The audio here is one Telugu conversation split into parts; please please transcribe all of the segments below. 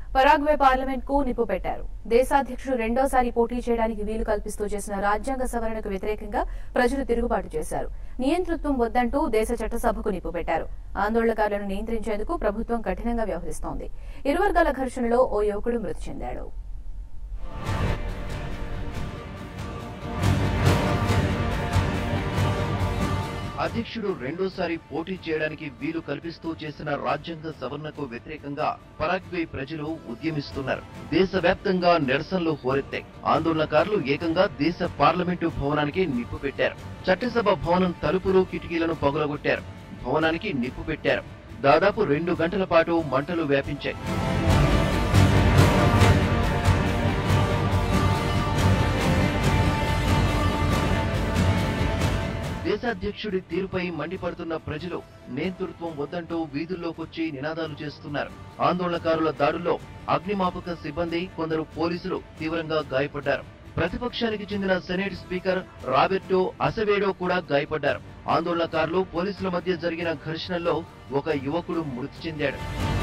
పరాగ్వే పార్లమెంట్ కు నిప్పు పెట్టారు దేశాధ్యక్షుడు రెండోసారి పోటీ చేయడానికి వీలు కల్పిస్తూ చేసిన రాజ్యాంగ సవరణకు వ్యతిరేకంగా ప్రజలు తిరుగుబాటు చేశారు నియంతృత్వం వద్దంటూ దేశ చట్టసభకు నిప్పు పెట్టారు ఆందోళనకారులను నియంత్రించేందుకు ప్రభుత్వం కఠినంగా వ్యవహరిస్తోంది ఇరు వర్గాల ఘర్షణలో ఓ యువకుడు మృతి చెందాడు అధ్యక్షుడు రెండోసారి పోటీ చేయడానికి వీలు కల్పిస్తూ చేసిన రాజ్యాంగ సవరణకు వ్యతిరేకంగా పరాగ్వే ప్రజలు ఉద్యమిస్తున్నారు దేశవ్యాప్తంగా నిరసనలు హోరెత్తాయి ఆందోళనకారులు ఏకంగా దేశ పార్లమెంటు భవనానికి నిప్పు పెట్టారు చట్టసభ భవనం తలుపులు కిటికీలను పగులగొట్టారు భవనానికి నిప్పు పెట్టారు దాదాపు రెండు గంటల పాటు మంటలు వ్యాపించాయి దేశాధ్యక్షుడి తీరుపై మండిపడుతున్న ప్రజలు నేతృత్వం వద్దంటూ వీధుల్లోకొచ్చి నినాదాలు చేస్తున్నారు ఆందోళనకారుల దాడుల్లో అగ్నిమాపక సిబ్బంది కొందరు పోలీసులు తీవ్రంగా గాయపడ్డారు ప్రతిపక్షానికి చెందిన సెనేట్ స్పీకర్ రాబెర్టో అసవేడో కూడా గాయపడ్డారు ఆందోళనకారులు పోలీసుల మధ్య జరిగిన ఘర్షణలో ఒక యువకుడు మృతి చెందాడు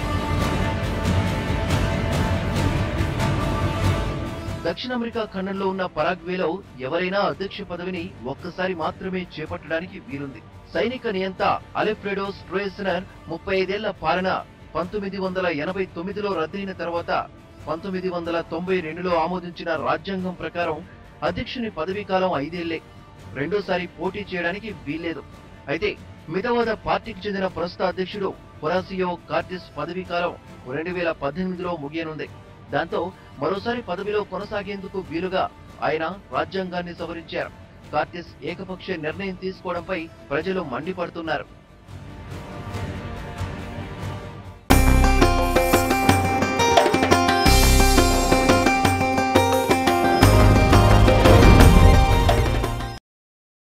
దక్షిణ అమెరికా ఖండంలో ఉన్న పరాగ్వేలో ఎవరైనా అధ్యక్ష పదవిని ఒక్కసారి మాత్రమే చేపట్టడానికి వీలుంది సైనిక నియంత అలెఫ్రెడో స్ట్రోయసనర్ ముప్పై ఐదేళ్ల పాలన పంతొమ్మిది వందల ఎనభై తొమ్మిదిలో రద్దయిన తర్వాత పంతొమ్మిది వందల తొంభై రెండులో ఆమోదించిన రాజ్యాంగం ప్రకారం అధ్యక్షుని పదవీ కాలం ఐదేళ్లే రెండోసారి పోటీ చేయడానికి వీల్లేదు అయితే మితవాద పార్టీకి చెందిన ప్రస్తుత అధ్యక్షుడు హొరాసియో కార్టిస్ పదవీ కాలం రెండు వేల పద్దెనిమిదిలో ముగియనుంది దాంతో మరోసారి పదవిలో కొనసాగేందుకు వీలుగా ఆయన రాజ్యాంగాన్ని సవరించారు కార్టిస్ ఏకపక్ష నిర్ణయం తీసుకోవడంపై ప్రజలు మండిపడుతున్నారు